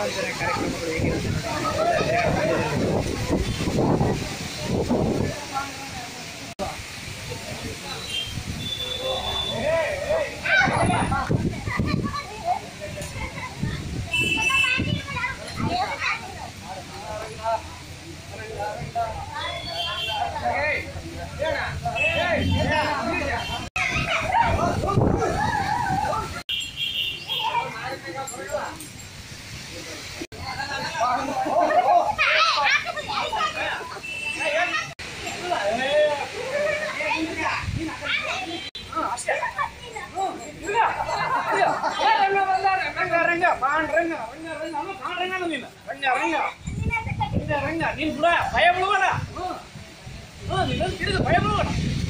ಮನೋರಂಜನೆ ಕಾರ್ಯಕ್ರಮಗಳು ಹೇಗಿರುತ್ತೆ ನೋಡಿ. ನೀನ್ ಬಿಡ ಭಯ ಬಿಡಬೇಡ ನೀನು ತಿಳಿದು ಭಯ ಬಿಡಬೇಡ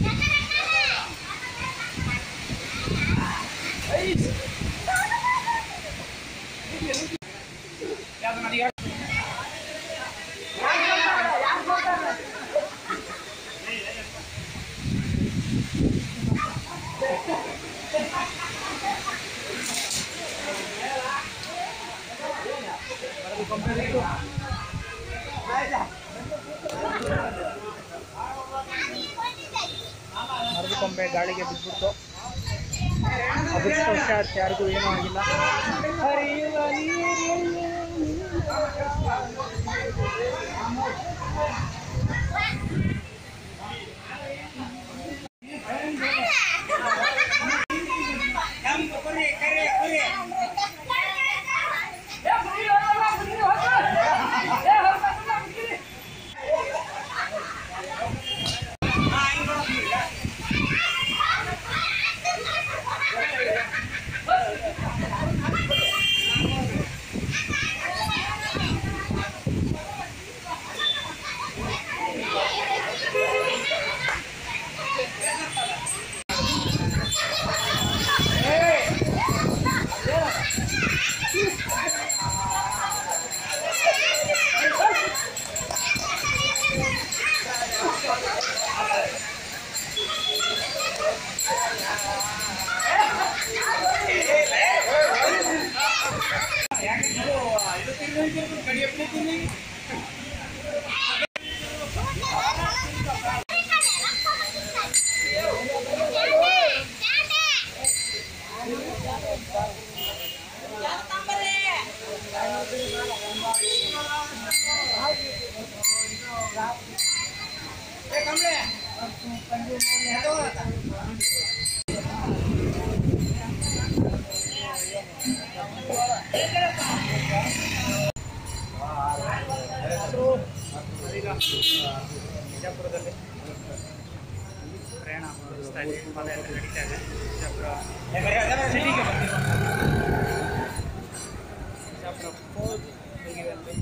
ಯಾವ್ದು ನನಗೆ ಮರದ ಕೊಂಬೆ ಗಾಳಿಗೆ ಬಿದ್ದುಬಿಟ್ಟು ಅದೃಷ್ಟವಶಾತ್ ಯಾರಿಗೂ ಏನೂ ಆಗಿಲ್ಲ ಹರಿಯುವ ನೀರಿನಲ್ಲಿ ಬಿಜಾಪುರದಲ್ಲಿ ಪ್ರಯಾಣ ಮಾಡಿಸ್ತಾ ಇದ್ದೀವಿ ಪಾದಯಾತ್ರೆ ನಡೀತಾ ಇದೆ ಬಿಜಾಪುರ ಸಿಟಿಗೆ ಬಂದಿರೋ ಬಿಜಾಪುರ ಫೋರ್ಟ್ ಹೇಗಿದೆ ಅಂದರೆ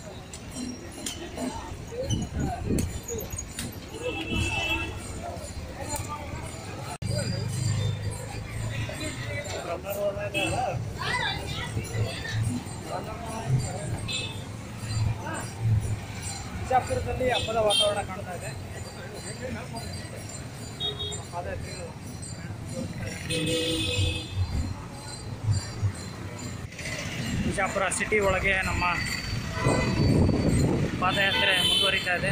ಬಿಜಾಪುರದಲ್ಲಿ ಹಬ್ಬದ ವಾತಾವರಣ ಕಾಣ್ತಾ ಇದೆ ಪಾದಯಾತ್ರಿಗಳು ಬಿಜಾಪುರ ಸಿಟಿ ಒಳಗೆ ನಮ್ಮ ಪಾದಯಾತ್ರೆ ಮುಂದುವರಿತಾ ಇದೆ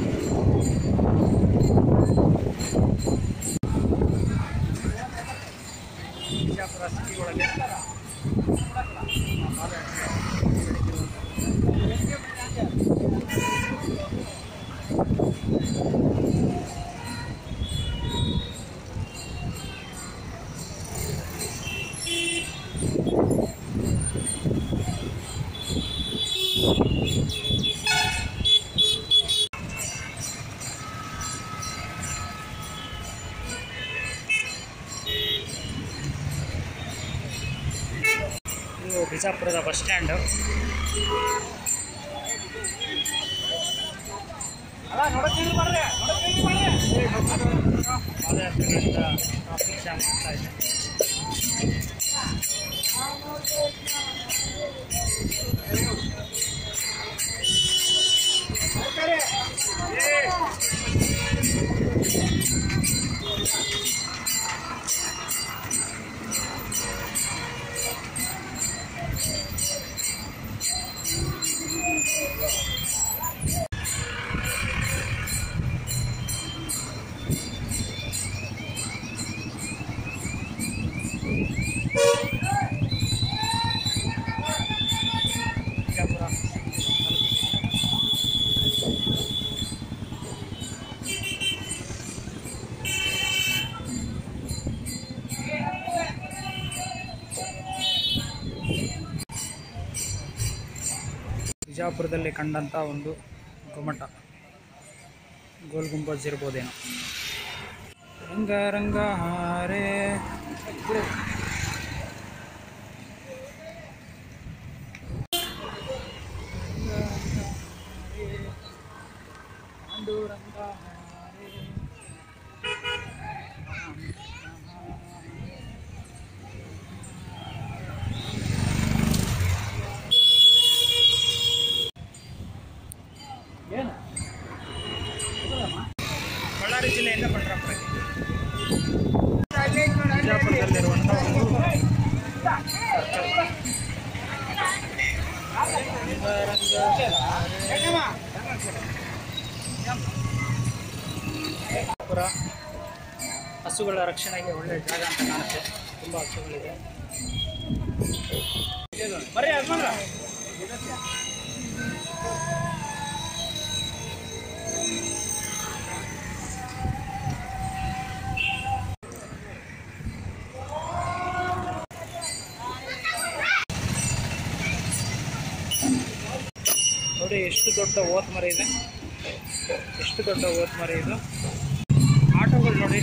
ಬಿಜಾಪುರ ಸಿಟಿ ಒಳಗೆ ಇದು ಬಿಜಾಪುರದ ಬಸ್ ಸ್ಟ್ಯಾಂಡು ಪಾದಯಾತ್ರಿಗಳಿಂದ ಟ್ರಾಫಿಕ್ ಜಾಮ್ ಆಗ್ತಾ ಇದೆ ಬಿಜಾಪುರದಲ್ಲಿ ಕಂಡಂಥ ಒಂದು ಗುಮ್ಮಟ ಗೋಲ್ ಗುಂಬಜ್ ಇರ್ಬೋದೇನೋ ರಂಗ ರಂಗ ಹಾರೆ ಪಾಂಡುರಂಗ ಹಾರೆ ಏನು ಬಳ್ಳಾರಿ ಜಿಲ್ಲೆಯಿಂದ ಬಂಡ್ರಾಪುರಕ್ಕೆ ಬಿಜಾಪುರದಲ್ಲಿರುವಂಥ ಒಂದು ಬಿಜಾಪುರ ಹಸುಗಳ ರಕ್ಷಣೆಗೆ ಒಳ್ಳೆಯ ಜಾಗ ಅಂತ ಕಾಣುತ್ತೆ ತುಂಬ ಹಸುಗಳಿದೆ ಬರ್ರಿ ಯಜಮಾನ್ರ ನೋಡಿ ಎಷ್ಟು ದೊಡ್ಡ ಓತ್ ಮರ ಇದೆ ಎಷ್ಟು ದೊಡ್ಡ ಓತ್ ಮರ ಇದು ಆಟೋಗಳು ನೋಡಿ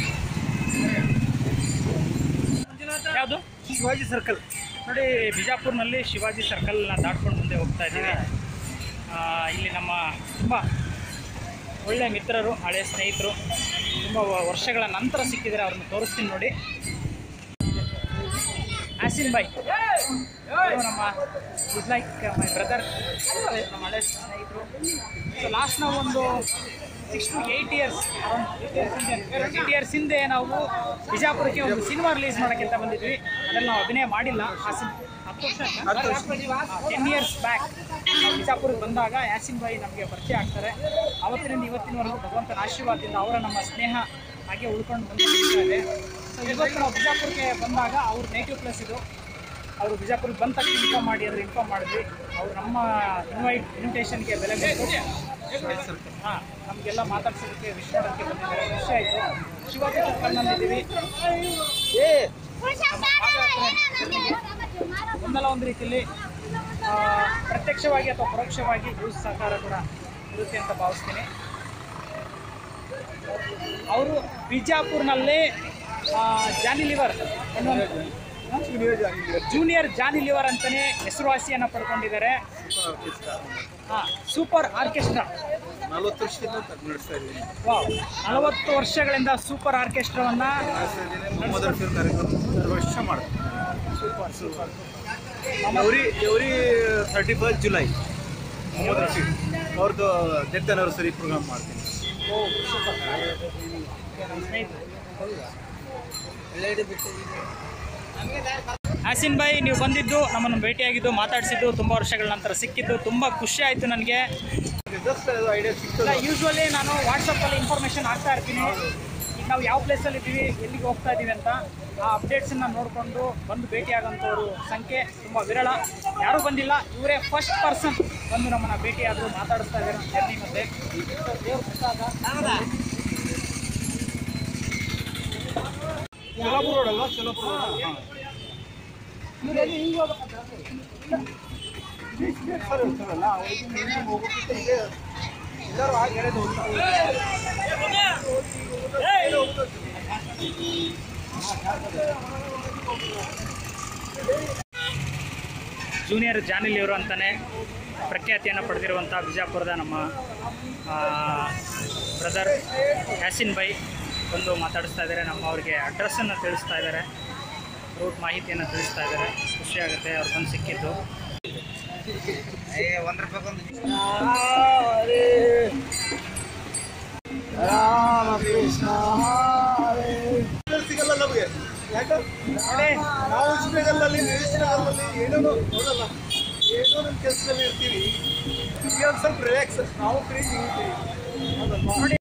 ಯಾವುದು ಶಿವಾಜಿ ಸರ್ಕಲ್ ನೋಡಿ ಬಿಜಾಪುರ್ನಲ್ಲಿ ಶಿವಾಜಿ ಸರ್ಕಲ್ನ ದಾಟ್ಕೊಂಡು ಮುಂದೆ ಹೋಗ್ತಾ ಇದ್ದೀವಿ ಆ, ಇಲ್ಲಿ ನಮ್ಮ ತುಂಬ ಒಳ್ಳೆಯ ಮಿತ್ರರು ಹಳೆಯ ಸ್ನೇಹಿತರು ತುಂಬ ವ- ವರ್ಷಗಳ ನಂತರ ಸಿಕ್ಕಿದ್ದಾರೆ ಅವ್ರನ್ನ ತೋರಿಸ್ತೀನಿ ನೋಡಿ ಆಸಿನ್ ಬಾಯ್ ಇವರು ನಮ್ಮ ಇಸ್ ಲೈಕ್ ಮೈ ಬ್ರದರ್ ನಮ್ಮ ಹಳೆ ಸ್ನೇಹಿತರು ಸೊ ಲಾಸ್ಟ್ ನಾವು ಒಂದು six to eight years eight years ಹಿಂದೆ ನಾವು ಬಿಜಾಪುರಕ್ಕೆ ಒಂದು ಸಿನಿಮಾ ರಿಲೀಸ್ ಮಾಡೋಕ್ಕಿಂತ ಬಂದಿದ್ವಿ ಅದ್ರಲ್ಲಿ ನಾವು ಅಭಿನಯ ಮಾಡಿಲ್ಲ ಆ ಸಿನ್ ಹತ್ತು ವರ್ಷ ಟೆನ್ ಇಯರ್ಸ್ ಬ್ಯಾಕ್ ನಾವು ಬಿಜಾಪುರಕ್ಕೆ ಬಂದಾಗ ಯಾಸಿನ್ ಬಾಯಿ ನಮಗೆ ಪರಿಚಯ ಆಗ್ತಾರೆ ಅವತ್ತಿನಿಂದ ಇವತ್ತಿನವರೆಗೂ ಭಗವಂತನ ಆಶೀರ್ವಾದದಿಂದ ಅವರ ನಮ್ಮ ಸ್ನೇಹ ಹಾಗೆ ಉಳ್ಕೊಂಡು ಬಂದಿದೆ ಸೊ ಇವತ್ತು ನಾವು ಬಿಜಾಪುರಕ್ಕೆ ಬಂದಾಗ ಅವ್ರ ನೇಟಿವ್ ಪ್ಲೇಸ್ ಇದು ಅವರು ಬಿಜಾಪುರಕ್ಕೆ ಬಂದ ತಕ್ಷಣ ಇನ್ಫಾರ್ಮ್ ಮಾಡಿ ಅಂದ್ರೆ ಇನ್ಫಾರ್ಮ್ ಮಾಡಿದ್ವಿ ಅವ್ರು ನಮ್ಮ ಇನ್ವೈಟ್ ಇನ್ವಿಟೇಷನ್ಗೆ ಬೆಲೆ ಕೊಟ್ಟು ಹಾಂ ನಮಗೆಲ್ಲ ಮಾತಾಡ್ಸೋದಕ್ಕೆ ವಿಶ್ ಮಾಡೋದಕ್ಕೆ ಬಂದಿದ್ದಾರೆ ಖುಷಿ ಆಯಿತು ಶಿವಾಜಿ ಸರ್ಕಲ್ನಲ್ಲಿದ್ದೀವಿ ಒಂದಲ್ಲ ಒಂದು ರೀತಿಯಲ್ಲಿ ಆ, ಪ್ರತ್ಯಕ್ಷವಾಗಿ ಅಥವಾ ಪರೋಕ್ಷವಾಗಿ ಯೂಸ್ ಸಹಕಾರ ಕೂಡ ಇರುತ್ತೆ ಅಂತ ಭಾವಿಸ್ತೀನಿ ಅವರು ಬಿಜಾಪುರ್ನಲ್ಲಿ ಜಾನಿ ಲಿವರ್ ಜೂನಿಯರ್ ಜಾನಿ ಲಿವರ್ ಅಂತಾನೆ ಹೆಸರುವಾಸಿಯನ್ನು ಪಡ್ಕೊಂಡಿದ್ದಾರೆ ಹಾಂ ಸೂಪರ್ ಆರ್ಕೆಸ್ಟ್ರಾ ನಲವತ್ತು ವರ್ಷದಿಂದ ನಡೆಸ್ತಾ ಇದ್ದೀನಿ ವಾವ್ ನಲವತ್ತು ವರ್ಷಗಳಿಂದ ಸೂಪರ್ ಆರ್ಕೆಸ್ಟ್ರಾವನ್ನ ನಡೆಸ್ತಾ ಇದ್ದೀನಿ ಮೊಹಮ್ಮದ್ ರಫೀರ್ ಕಾರ್ಯಕ್ರಮ ವರ್ಷ ಮಾಡ್ತೀನಿ super super every every thirty first July Mohammed ರಫೀರ್ ಅವ್ರದ್ದು ಡೆತ್ ಆನಿವರ್ಸರಿ ಪ್ರೋಗ್ರಾಮ್ ಮಾಡ್ತೀನಿ ಓ ಸೂಪರ್ ಸ್ನೇಹಿತರು ಹಾಸಿನ್ ಭಾಯ್ ನೀವು ಬಂದಿದ್ದು ನಮ್ಮನ್ನು ಭೇಟಿಯಾಗಿದ್ದು ಮಾತಾಡಿಸಿದ್ದು ತುಂಬ ವರ್ಷಗಳ ನಂತರ ಸಿಕ್ಕಿದ್ದು ತುಂಬ ಖುಷಿ ಆಯಿತು ನನಗೆ ಜಸ್ಟ್ ಐಡಿಯಾ ಸಿಗ್ತದೆ ಯೂಶ್ವಲಿ ನಾನು ವಾಟ್ಸಪ್ಪಲ್ಲಿ ಇನ್ಫಾರ್ಮೇಷನ್ ಹಾಕ್ತಾ ಇರ್ತೀನಿ ಈಗ ನಾವು ಯಾವ ಪ್ಲೇಸಲ್ಲಿ ಇದ್ದೀವಿ ಎಲ್ಲಿಗೆ ಹೋಗ್ತಾ ಇದ್ದೀವಿ ಅಂತ ಆ ಅಪ್ಡೇಟ್ಸನ್ನು ನೋಡಿಕೊಂಡು ಬಂದು ಭೇಟಿಯಾಗೋಂಥವ್ರು ಸಂಖ್ಯೆ ತುಂಬ ವಿರಳ ಯಾರೂ ಬಂದಿಲ್ಲ ಇವರೇ ಫಸ್ಟ್ ಪರ್ಸನ್ ಬಂದು ನಮ್ಮನ್ನು ಭೇಟಿಯಾದರು ಮಾತಾಡಿಸ್ತಾ ಇದ್ದಾರೆ ನಮ್ಮ ಜರ್ನಿ ಮಧ್ಯೆ ದೇವ್ರ ಪ್ರಸಾದ ಸೊಲಾಪುರ ರೋಡ್ ಅಲ್ವಾ ಸೊಲಾಪುರ ರೋಡ್ ಸರ್ ಇರ್ತಾರಲ್ಲ ಅವ್ರಿಗೆ ಹೋಗೋದಕ್ಕೆ ಇದೆ ಎಲ್ಲರೂ ಆಗಿ ಹೇಳೋದು ಜೂನಿಯರ್ ಜಾನಿಲಿಯವರು ಅಂತಲೇ ಪ್ರಖ್ಯಾತಿಯನ್ನು ಪಡೆದಿರುವಂಥ ಬಿಜಾಪುರದ ನಮ್ಮ ಬ್ರದರ್ ಯಾಸಿನ್ ಬೈ ಬಂದು ಮಾತಾಡಿಸ್ತಾ ಇದ್ದಾರೆ ನಮ್ಮ ಅವ್ರಿಗೆ ಅಡ್ರೆಸ್ಸನ್ನು ತಿಳಿಸ್ತಾ ಇದ್ದಾರೆ ರೂಟ್ ಮಾಹಿತಿಯನ್ನು ತಿಳಿಸ್ತಾ ಇದ್ದಾರೆ ಖುಷಿ ಆಗುತ್ತೆ ಅವ್ರು ಬಂದು ಸಿಕ್ಕಿದ್ದು ಒಂದು ರೂಪಾಯಿ ಒಂದು ಸಿಗಲ್ಲ ನಮಗೆ ಯಾಕೆ ನಾವು ಇಷ್ಟಗಲ್ಲಲ್ಲಿ ನಿರೀಕ್ಷೆಗಲ್ಲಲ್ಲಿ ಏನೇನೋ ನೋಡಲ್ಲ ಏನೋ ನಮ್ಮ ಕೆಲಸದಲ್ಲಿ ಇರ್ತೀವಿ ಈಗ ಒಂದು ಸ್ವಲ್ಪ ರಿಲ್ಯಾಕ್ಸ್ ನಾವು ಫ್ರೀ ಸಿಗ್ತೀವಿ ಹೌದಲ್ವಾ